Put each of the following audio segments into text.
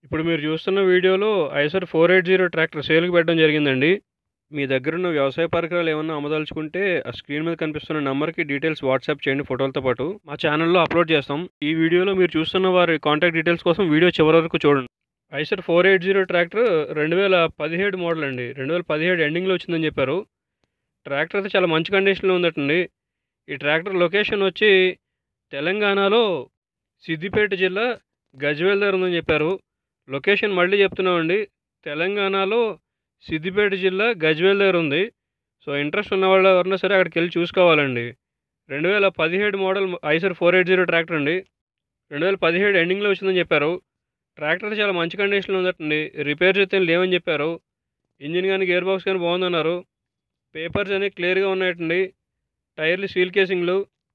ఇప్పుడు మీరు చూస్తున్న వీడియోలో Eicher four eight zero tractor సేల్కి పెట్టడం జరిగిందండి మీ దగ్గర ఉన్న వ్యవసాయ పరికరాలు ఏమన్నా అమ్మదలుచుకుంటే ఆ స్క్రీన్ మీద కనిపిస్తున్న నెంబర్కి డీటెయిల్స్ వాట్సాప్ చేయండి ఫోటోలతో పాటు మా ఛానల్లో అప్లోడ్ చేస్తాం ఈ వీడియోలో మీరు చూస్తున్న వారి కాంటాక్ట్ డీటెయిల్స్ కోసం వీడియో చివరి వరకు చూడండి Eicher four eight zero tractor రెండు వేల పదిహేడు మోడల్ అండి రెండు వేల పదిహేడు ఎండింగ్లో వచ్చిందని చెప్పారు ట్రాక్టర్ అయితే చాలా మంచి కండిషన్లో ఉందటండి ఈ ట్రాక్టర్ లొకేషన్ వచ్చి తెలంగాణలో సిద్దిపేట జిల్లా గజ్వేల్ దగ్గర ఉందని చెప్పారు లొకేషన్ మళ్ళీ చెప్తున్నామండి తెలంగాణలో సిద్దిపేట జిల్లా గజ్వేల్ దగ్గర ఉంది సో ఇంట్రెస్ట్ ఉన్న వాళ్ళు ఎవరన్నా సరే అక్కడికి వెళ్ళి చూసుకోవాలండి రెండు వేల పదిహేడు model Eicher four eight zero tractor అండి రెండు వేల పదిహేడు ఎండింగ్లో వచ్చిందని చెప్పారు ట్రాక్టర్ చాలా మంచి కండిషన్లో ఉందటండి రిపేర్స్ అయితే లేవని చెప్పారు ఇంజిన్ కానీ గేర్ బాక్స్ కానీ బాగుందన్నారు పేపర్స్ అనేవి క్లియర్గా ఉన్నాయటండి టైర్లు సీల్ కేసింగ్లు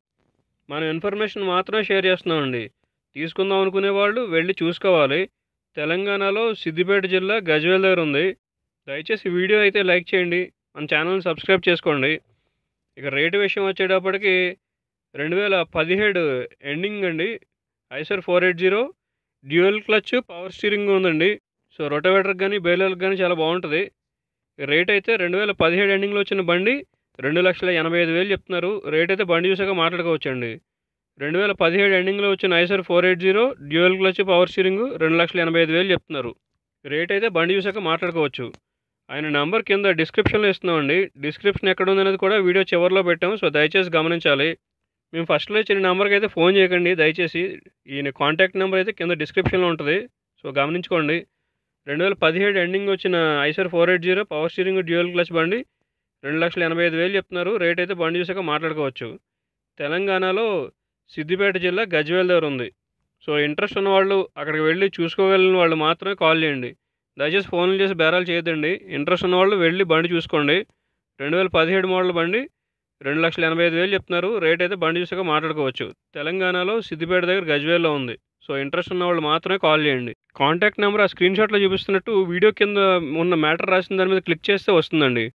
మనం ఇన్ఫర్మేషన్ మాత్రమే షేర్ చేస్తున్నామండి తీసుకుందాం అనుకునే వాళ్ళు వెళ్ళి చూసుకోవాలి తెలంగాణలో సిద్దిపేట జిల్లా గజ్వేల్ దగ్గర ఉంది దయచేసి వీడియో అయితే లైక్ చేయండి మన ఛానల్ని సబ్స్క్రైబ్ చేసుకోండి ఇక రేటు విషయం వచ్చేటప్పటికి రెండు వేల పదిహేడు ఎండింగ్ అండి Eicher four eight zero dual clutch power steering ఉందండి సో రొటవేటర్కి కానీ బేలర్కి కానీ చాలా బాగుంటుంది రేట్ అయితే రెండు వేల పదిహేడు ఎండింగ్లో వచ్చిన బండి రెండు లక్షల ఎనభై ఐదు వేలు చెప్తున్నారు రేట్ అయితే బండి చూసాక మాట్లాడుకోవచ్చండి రెండు వేల పదిహేడు ఎండింగ్లో వచ్చిన Eicher four eight zero dual clutch power steering రెండు లక్షల ఎనభై ఐదు వేలు చెప్తున్నారు రేట్ అయితే బండి చూసాక మాట్లాడుకోవచ్చు ఆయన నంబర్ కింద డిస్క్రిప్షన్లో ఇస్తున్నామండి డిస్క్రిప్షన్ ఎక్కడ ఉందనేది కూడా వీడియో చివరిలో పెట్టాము సో దయచేసి గమనించాలి మేము ఫస్ట్లో ఇచ్చిన నెంబర్కి అయితే ఫోన్ చేయకండి దయచేసి ఈయన కాంటాక్ట్ నెంబర్ అయితే కింద డిస్క్రిప్షన్లో ఉంటుంది సో గమనించుకోండి రెండు వేల పదిహేడు ఎండింగ్ వచ్చిన Eicher four eight zero power steering dual clutch బండి రెండు లక్షల ఎనభై ఐదు వేలు చెప్తున్నారు రేట్ అయితే బండి చూసాక మాట్లాడుకోవచ్చు తెలంగాణలో సిద్దిపేట జిల్లా గజ్వేల్ దగ్గర ఉంది సో ఇంట్రెస్ట్ ఉన్న వాళ్ళు అక్కడికి వెళ్ళి చూసుకోగలిగిన వాళ్ళు మాత్రమే కాల్ చేయండి దయచేసి ఫోన్లు చేసి బేరాలు చేయొద్దండి ఇంట్రెస్ట్ ఉన్న వాళ్ళు వెళ్ళి బండి చూసుకోండి రెండు వేల పదిహేడు మోడల్ బండి రెండు లక్షల ఎనభై ఐదు వేలు చెప్తున్నారు రేట్ అయితే బండి చూసాక మాట్లాడుకోవచ్చు తెలంగాణలో సిద్దిపేట దగ్గర గజ్వేల్లో ఉంది సో ఇంట్రెస్ట్ ఉన్న వాళ్ళు మాత్రమే కాల్ చేయండి కాంటాక్ట్ నెంబర్ ఆ స్క్రీన్ షాట్లో చూపిస్తున్నట్టు వీడియో కింద ఉన్న మ్యాటర్ రాసిన దాని మీద క్లిక్ చేస్తే వస్తుందండి